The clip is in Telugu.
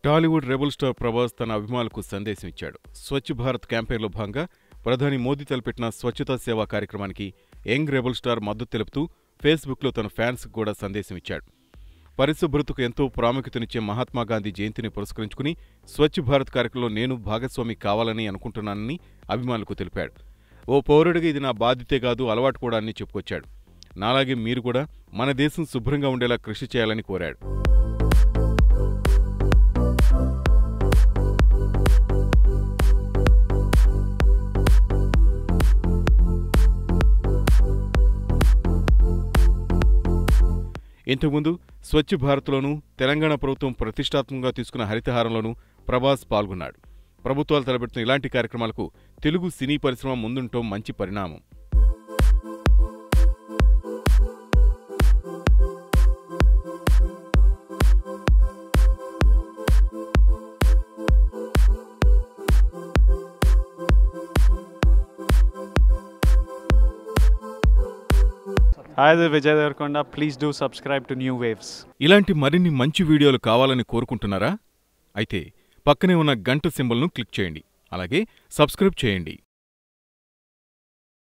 టాలీవుడ్ రెబల్ స్టార్ ప్రభాస్ తన అభిమానులకు సందేశం ఇచ్చాడు స్వచ్ఛ భారత్ క్యాంపెయిన్లో భాగంగా ప్రధాని మోదీ తలపెట్టిన స్వచ్ఛతా సేవా కార్యక్రమానికి యంగ్ రెబల్ స్టార్ మద్దతు తెలుపుతూ ఫేస్బుక్లో తన ఫ్యాన్స్కు కూడా సందేశం ఇచ్చాడు పరిశుభ్రతకు ఎంతో ప్రాముఖ్యతనిచ్చే మహాత్మాగాంధీ జయంతిని పురస్కరించుకుని స్వచ్ఛ భారత్ కార్యక్రమంలో నేను భాగస్వామి కావాలని అనుకుంటున్నానని అభిమానులకు తెలిపాడు ఓ పౌరుడిగా ఇది నా బాధ్యతే కాదు అలవాటు కూడా అని చెప్పుకొచ్చాడు నాలాగే మీరు కూడా మన దేశం శుభ్రంగా ఉండేలా కృషి చేయాలని కోరాడు ఇంతకుముందు స్వచ్ఛ భారత్లోనూ తెలంగాణ ప్రభుత్వం ప్రతిష్టాత్మకంగా తీసుకున్న హరితహారంలోనూ ప్రభాస్ పాల్గొన్నాడు ప్రభుత్వాలు తలపెడుతున్న ఇలాంటి కార్యక్రమాలకు తెలుగు సినీ పరిశ్రమ ముందుంటం మంచి పరిణామం Hi, this is Vijay Devarkonda. Please do subscribe to New Waves. ఇలాంటి మరిన్ని మంచి వీడియోలు కావాలని కోరుకుంటున్నారా అయితే పక్కనే ఉన్న గంట సింబల్ను క్లిక్ చేయండి అలాగే సబ్స్క్రైబ్ చేయండి